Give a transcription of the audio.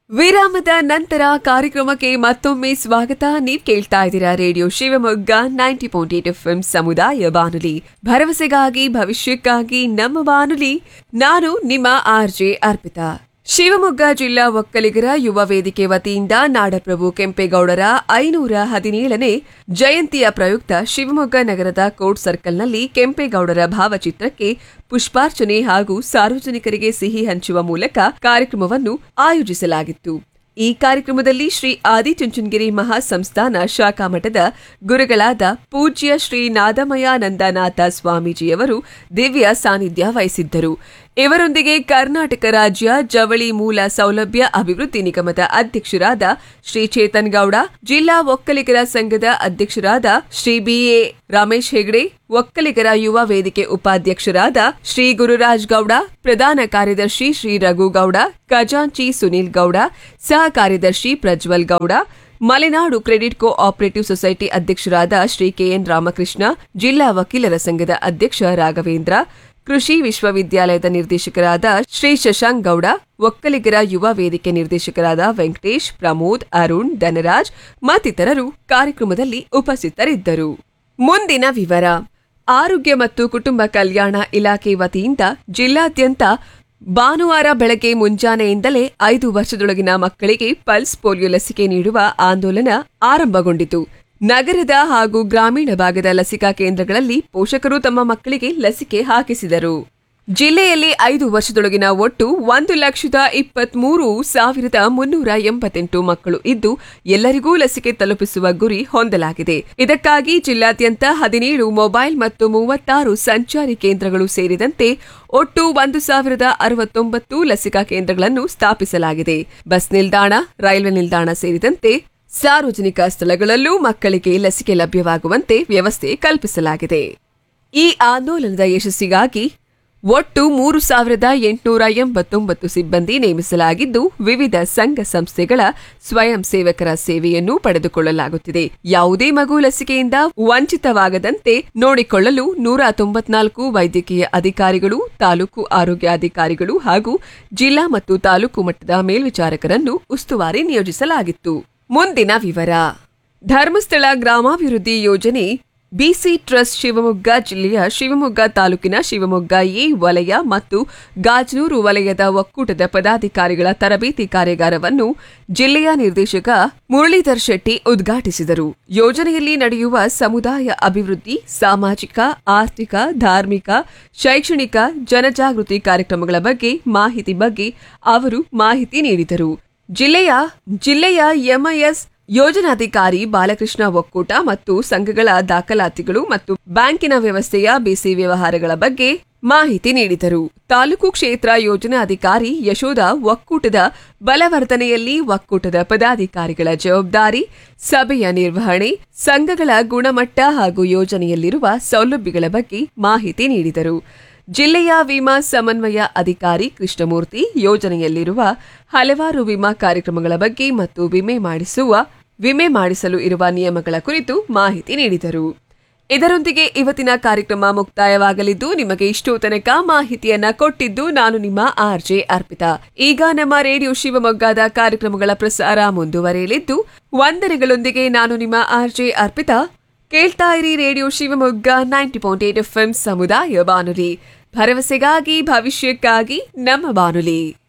ವಿರಾಮದ ನಂತರ ಕಾರ್ಯಕ್ರಮಕ್ಕೆ ಮತ್ತೊಮ್ಮೆ ಸ್ವಾಗತ ನೀವ್ ಕೇಳ್ತಾ ಇದ್ದೀರಾ radio Shivamogga ninety point eight F ಸಮುದಾಯ ಬಾನುಲಿ ಭರವಸೆಗಾಗಿ ಭವಿಷ್ಯಕ್ಕಾಗಿ ನಮ್ಮ ಬಾನುಲಿ ನಾನು ನಿಮ್ಮ ಆರ್ಜೆ ಅರ್ಪಿತಾ ಶಿವಮೊಗ್ಗ ಜಿಲ್ಲಾ ಒಕ್ಕಲಿಗರ ಯುವ ವೇದಿಕೆ ವತಿಯಿಂದ ನಾಡಪ್ರಭು ಕೆಂಪೇಗೌಡರ ಐನೂರ ಹದಿನೇಳನೇ ಜಯಂತಿಯ ಪ್ರಯುಕ್ತ ಶಿವಮೊಗ್ಗ ನಗರದ ಕೋರ್ಟ್ ಸರ್ಕಲ್ನಲ್ಲಿ ಕೆಂಪೇಗೌಡರ ಭಾವಚಿತ್ರಕ್ಕೆ ಪುಷ್ಪಾರ್ಚನೆ ಹಾಗೂ ಸಾರ್ವಜನಿಕರಿಗೆ ಸಿಹಿ ಹಂಚುವ ಮೂಲಕ ಕಾರ್ಯಕ್ರಮವನ್ನು ಆಯೋಜಿಸಲಾಗಿತ್ತು ಈ ಕಾರ್ಯಕ್ರಮದಲ್ಲಿ ಶ್ರೀ ಆದಿಚುಂಚನಗಿರಿ ಮಹಾಸಂಸ್ಥಾನ ಶಾಖಾ ಮಠದ ಗುರುಗಳಾದ ಪೂಜ್ಯ ಶ್ರೀ ನಾದಮಯಾನಂದನಾಥ ಸ್ವಾಮೀಜಿಯವರು ದಿವ್ಯ ಸಾನ್ನಿಧ್ಯ ವಹಿಸಿದ್ದರು ಇವರೊಂದಿಗೆ ಕರ್ನಾಟಕ ರಾಜ್ಯ ಜವಳಿ ಮೂಲ ಸೌಲಭ್ಯ ಅಭಿವೃದ್ಧಿ ನಿಗಮದ ಅಧ್ಯಕ್ಷರಾದ ಶ್ರೀ ಚೇತನ್ ಗೌಡ ಜಿಲ್ಲಾ ಒಕ್ಕಲಿಗರ ಸಂಘದ ಅಧ್ಯಕ್ಷರಾದ ಶ್ರೀ ಬಿಎ ರಮೇಶ್ ಹೆಗ್ಡೆ ಒಕ್ಕಲಿಗರ ಯುವ ವೇದಿಕೆ ಉಪಾಧ್ಯಕ್ಷರಾದ ಶ್ರೀ ಗುರುರಾಜ್ ಗೌಡ ಪ್ರಧಾನ ಕಾರ್ಯದರ್ಶಿ ಶ್ರೀ ರಘು ಗೌಡ ಖಜಾಂಚಿ ಸುನೀಲ್ ಗೌಡ ಸಹ ಕಾರ್ಯದರ್ಶಿ Prajwal Gowda Malenadu credit cooperative society ಅಧ್ಯಕ್ಷರಾದ ಶ್ರೀ ಕೆಎನ್ ರಾಮಕೃಷ್ಣ ಜಿಲ್ಲಾ ವಕೀಲರ ಸಂಘದ ಅಧ್ಯಕ್ಷ ರಾಘವೇಂದ್ರ ಕೃಷಿ ವಿಶ್ವವಿದ್ಯಾಲಯದ ನಿರ್ದೇಶಕರಾದ ಶ್ರೀ ಶಶಾಂಕ್ ಗೌಡ ಒಕ್ಕಲಿಗರ ಯುವ ವೇದಿಕೆ ನಿರ್ದೇಶಕರಾದ ವೆಂಕಟೇಶ್ ಪ್ರಮೋದ್ ಅರುಣ್ ಧನರಾಜ್ ಮತ್ತಿತರರು ಕಾರ್ಯಕ್ರಮದಲ್ಲಿ ಉಪಸ್ಥಿತರಿದ್ದರು ಮುಂದಿನ ವಿವರ ಆರೋಗ್ಯ ಮತ್ತು ಕುಟುಂಬ ಕಲ್ಯಾಣ ಇಲಾಖೆ ವತಿಯಿಂದ ಜಿಲ್ಲಾದ್ಯಂತ ಭಾನುವಾರ ಬೆಳಗ್ಗೆ ಮುಂಜಾನೆಯಿಂದಲೇ ಐದು ವರ್ಷದೊಳಗಿನ ಮಕ್ಕಳಿಗೆ ಪಲ್ಸ್ ಪೋಲಿಯೋ ಲಸಿಕೆ ನೀಡುವ ಆಂದೋಲನ ಆರಂಭಗೊಂಡಿತು ನಗರದ ಹಾಗೂ ಗ್ರಾಮೀಣ ಭಾಗದ ಲಸಿಕಾ ಕೇಂದ್ರಗಳಲ್ಲಿ ಪೋಷಕರು ತಮ್ಮ ಮಕ್ಕಳಿಗೆ ಲಸಿಕೆ ಹಾಕಿಸಿದರು ಜಿಲ್ಲೆಯಲ್ಲಿ ಐದು ವರ್ಷದೊಳಗಿನ ಒಟ್ಟು ಒಂದು ಲಕ್ಷದ ಇಪ್ಪತ್ಮೂರು ಸಾವಿರದ ಮುನ್ನೂರ ಎಂಬತ್ತೆಂಟು ಮಕ್ಕಳು ಇದ್ದು ಎಲ್ಲರಿಗೂ ಲಸಿಕೆ ತಲುಪಿಸುವ ಗುರಿ ಹೊಂದಲಾಗಿದೆ ಇದಕ್ಕಾಗಿ ಜಿಲ್ಲಾದ್ಯಂತ ಹದಿನೇಳು ಮೊಬೈಲ್ ಮತ್ತು ಮೂವತ್ತಾರು ಸಂಚಾರಿ ಕೇಂದ್ರಗಳು ಸೇರಿದಂತೆ ಒಟ್ಟು ಒಂದು ಸಾವಿರದ ಅರವತ್ತೊಂಬತ್ತು ಲಸಿಕಾ ಕೇಂದ್ರಗಳನ್ನು ಸ್ಥಾಪಿಸಲಾಗಿದೆ ಬಸ್ ನಿಲ್ದಾಣ ರೈಲ್ವೆ ನಿಲ್ದಾಣ ಸೇರಿದಂತೆ ಸಾರ್ವಜನಿಕ ಸ್ಥಳಗಳಲ್ಲೂ ಮಕ್ಕಳಿಗೆ ಲಸಿಕೆ ಲಭ್ಯವಾಗುವಂತೆ ವ್ಯವಸ್ಥೆ ಕಲ್ಪಿಸಲಾಗಿದೆ ಈ ಆಂದೋಲನದ ಯಶಸ್ಸಿಗಾಗಿ ಒಟ್ಟು ಮೂರು ಸಾವಿರದ ಎಂಟುನೂರ ಎಂಬತ್ತೊಂಬತ್ತು ಸಿಬ್ಬಂದಿ ನೇಮಿಸಲಾಗಿದ್ದು ವಿವಿಧ ಸಂಘ ಸಂಸ್ಥೆಗಳ ಸ್ವಯಂ ಸೇವಕರ ಸೇವೆಯನ್ನು ಪಡೆದುಕೊಳ್ಳಲಾಗುತ್ತಿದೆ ಯಾವುದೇ ಮಗು ಲಸಿಕೆಯಿಂದ ವಂಚಿತವಾಗದಂತೆ ನೋಡಿಕೊಳ್ಳಲು ನೂರ ತೊಂಬತ್ನಾಲ್ಕು ವೈದ್ಯಕೀಯ ಅಧಿಕಾರಿಗಳು ತಾಲೂಕು ಆರೋಗ್ಯಾಧಿಕಾರಿಗಳು ಹಾಗೂ ಜಿಲ್ಲಾ ಮತ್ತು ತಾಲೂಕು ಮಟ್ಟದ ಮೇಲ್ವಿಚಾರಕರನ್ನು ಉಸ್ತುವಾರಿ ನಿಯೋಜಿಸಲಾಗಿತ್ತು ಮುಂದಿನ ವಿವರ ಧರ್ಮಸ್ಥಳ ಗ್ರಾಮಾಭಿವೃದ್ಧಿ ಯೋಜನೆ ಬಿಸಿ ಟ್ರಸ್ಟ್ ಶಿವಮೊಗ್ಗ ಜಿಲ್ಲೆಯ ಶಿವಮೊಗ್ಗ ತಾಲೂಕಿನ ಶಿವಮೊಗ್ಗ ಎ ವಲಯ ಮತ್ತು ಗಾಜನೂರು ವಲಯದ ಒಕ್ಕೂಟದ ಪದಾಧಿಕಾರಿಗಳ ತರಬೇತಿ ಕಾರ್ಯಾಗಾರವನ್ನು ಜಿಲ್ಲೆಯ ನಿರ್ದೇಶಕ ಮುರಳೀಧರ್ ಶೆಟ್ಟಿ ಉದ್ಘಾಟಿಸಿದರು ಯೋಜನೆಯಲ್ಲಿ ನಡೆಯುವ ಸಮುದಾಯ ಅಭಿವೃದ್ಧಿ ಸಾಮಾಜಿಕ ಆರ್ಥಿಕ ಧಾರ್ಮಿಕ ಶೈಕ್ಷಣಿಕ ಜನಜಾಗೃತಿ ಕಾರ್ಯಕ್ರಮಗಳ ಬಗ್ಗೆ ಮಾಹಿತಿ ಬಗ್ಗೆ ಅವರು ಮಾಹಿತಿ ನೀಡಿದರು ಜಿಲ್ಲೆಯ ಜಿಲ್ಲೆಯ ಎಂಐಎಸ್ ಯೋಜನಾಧಿಕಾರಿ ಬಾಲಕೃಷ್ಣ ಒಕ್ಕೂಟ ಮತ್ತು ಸಂಘಗಳ ದಾಖಲಾತಿಗಳು ಮತ್ತು ಬ್ಯಾಂಕಿನ ವ್ಯವಸ್ಥೆಯ ಬಿಸಿ ವ್ಯವಹಾರಗಳ ಬಗ್ಗೆ ಮಾಹಿತಿ ನೀಡಿದರು ತಾಲೂಕು ಕ್ಷೇತ್ರ ಯೋಜನಾಧಿಕಾರಿ ಯಶೋಧ ಒಕ್ಕೂಟದ ಬಲವರ್ಧನೆಯಲ್ಲಿ ಒಕ್ಕೂಟದ ಪದಾಧಿಕಾರಿಗಳ ಜವಾಬ್ದಾರಿ ಸಭೆಯ ನಿರ್ವಹಣೆ ಸಂಘಗಳ ಗುಣಮಟ್ಟ ಹಾಗೂ ಯೋಜನೆಯಲ್ಲಿರುವ ಸೌಲಭ್ಯಗಳ ಬಗ್ಗೆ ಮಾಹಿತಿ ನೀಡಿದರು ಜಿಲ್ಲೆಯ ವಿಮಾ ಸಮನ್ವಯ ಅಧಿಕಾರಿ ಕೃಷ್ಣಮೂರ್ತಿ ಯೋಜನೆಯಲ್ಲಿರುವ ಹಲವಾರು ವಿಮಾ ಕಾರ್ಯಕ್ರಮಗಳ ಬಗ್ಗೆ ಮತ್ತು ವಿಮೆ ಮಾಡಿಸುವ ವಿಮೆ ಮಾಡಿಸಲು ಇರುವ ನಿಯಮಗಳ ಕುರಿತು ಮಾಹಿತಿ ನೀಡಿದರು ಇದರೊಂದಿಗೆ ಇವತ್ತಿನ ಕಾರ್ಯಕ್ರಮ ಮುಕ್ತಾಯವಾಗಲಿದ್ದು ನಿಮಗೆ ಇಷ್ಟೋ ತನಕ ಮಾಹಿತಿಯನ್ನ ಕೊಟ್ಟಿದ್ದು ನಾನು ನಿಮ್ಮ ಆರ್ಜೆ ಅರ್ಪಿತಾ ಈಗ ನಮ್ಮ ರೇಡಿಯೋ ಶಿವಮೊಗ್ಗದ ಕಾರ್ಯಕ್ರಮಗಳ ಪ್ರಸಾರ ಮುಂದುವರಿಯಲಿದ್ದು ವಂದನೆಗಳೊಂದಿಗೆ ನಾನು ನಿಮ್ಮ ಆರ್ಜೆ ಅರ್ಪಿತಾ ಕೇಳ್ತಾ ಇರಿ radio Shivamogga ninety point eight F ಸಮುದಾಯ ಬಾನುಲಿ ಭರವಸೆಗಾಗಿ ಭವಿಷ್ಯಕ್ಕಾಗಿ ನಮ್ಮ ಬಾನುಲಿ